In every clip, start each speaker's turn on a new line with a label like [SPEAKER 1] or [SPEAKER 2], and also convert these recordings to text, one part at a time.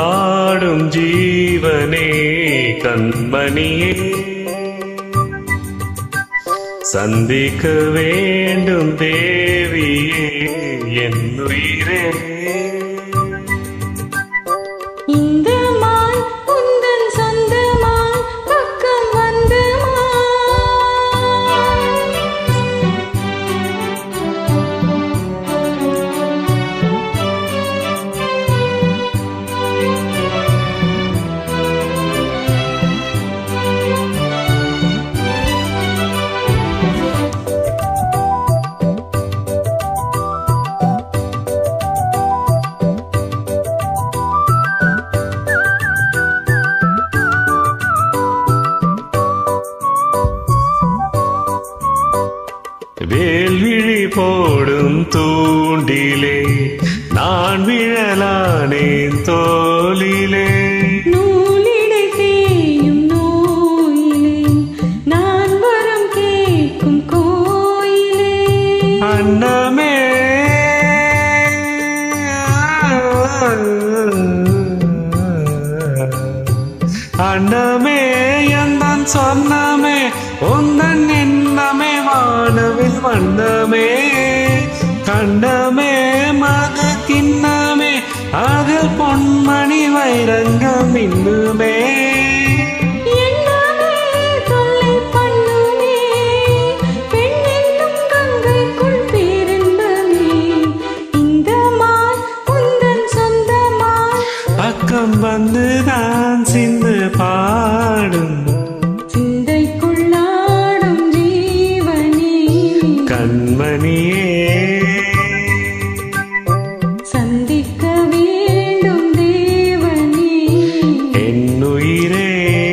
[SPEAKER 1] கொண்டாடும் ஜீவனே கண்மணியே சந்திக்க வேண்டும் தேவியே என் உயிரே
[SPEAKER 2] இந்த மான் உந்தன் சொந்தமான் பக்கம் வந்து
[SPEAKER 1] வேல்விழி போடும் தூண்டிலே நான் விழலானேன் தோலிலே
[SPEAKER 2] நூலிடை தேயும் நோயிலே நான் வரம் கேட்கும் கோயிலே
[SPEAKER 1] அன்னமே அன்னமே எந்தன் சொன்னமே உந்தன் எண்ணமே வானவில் வண்ணமே கண்டமே மது கிண்ணமே அதில் பொன்மணி வைரங்கம் இன்னுமே
[SPEAKER 2] எண்ணமே தொல்லை பண்ணுமே பெண் என்னும் கங்கைக்குள் பேரின்பமே இந்த மான் உந்தன் சொந்தமான்
[SPEAKER 1] பக்கம் வந்துதான் சிந்து பாடும்
[SPEAKER 2] சிந்தைக்குள்ளாடும் ஜீவனே
[SPEAKER 1] கண்மணியே
[SPEAKER 2] சந்திக்க வேண்டும் தேவனே
[SPEAKER 1] என்னுயிரே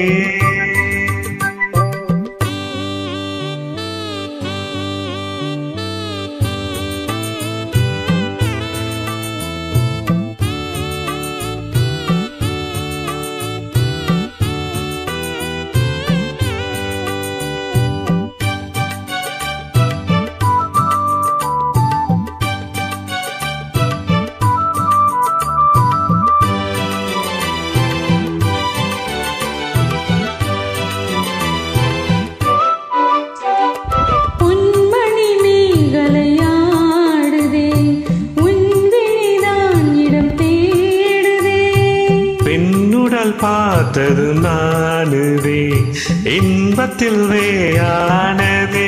[SPEAKER 2] பொன்மணி மேகலையாடுதே உன் விழிதான் இடம் தேடுதே
[SPEAKER 1] பெண்ணுடல் பார்த்தது நானுவே இன்பத்தில் வேயானதே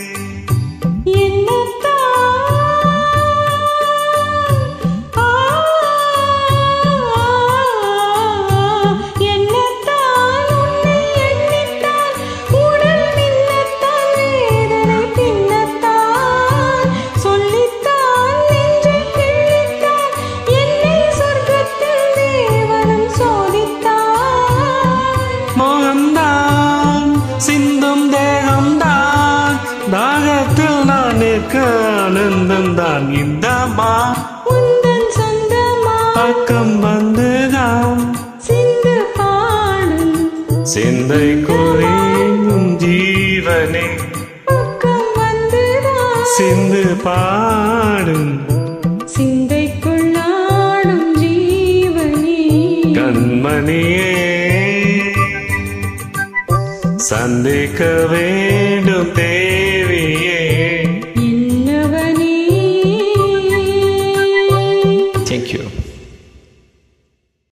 [SPEAKER 2] என்னத்தான் ஆ, என்னத்தான் உன்னை எண்ணித்தான் உடல் மின்னத்தான் வேதனை பின்னத்தான் சொல்லித்தான் நெஞ்சை கிள்ளித்தான் என்னை சொர்க்கத்தில் தேவனும் சோதித்தான்
[SPEAKER 1] மோகம்தான் சிந்தும் தேகம்தான் தாகத்தில் நான் நிற்க ஆனந்தம்தான் இந்த மா
[SPEAKER 2] உந்தன் சொந்தமா
[SPEAKER 1] பக்கம் வந்துதான்
[SPEAKER 2] சிந்து பாடும்
[SPEAKER 1] சிந்தை குறையும் ஜீவனே
[SPEAKER 2] பக்கம் வந்துதான்
[SPEAKER 1] சிந்து பாடும்
[SPEAKER 2] சிந்தைக்குள்ளாடும் ஜீவனே
[SPEAKER 1] கண்மணியே சந்திக்க வேண்டும் தேவியே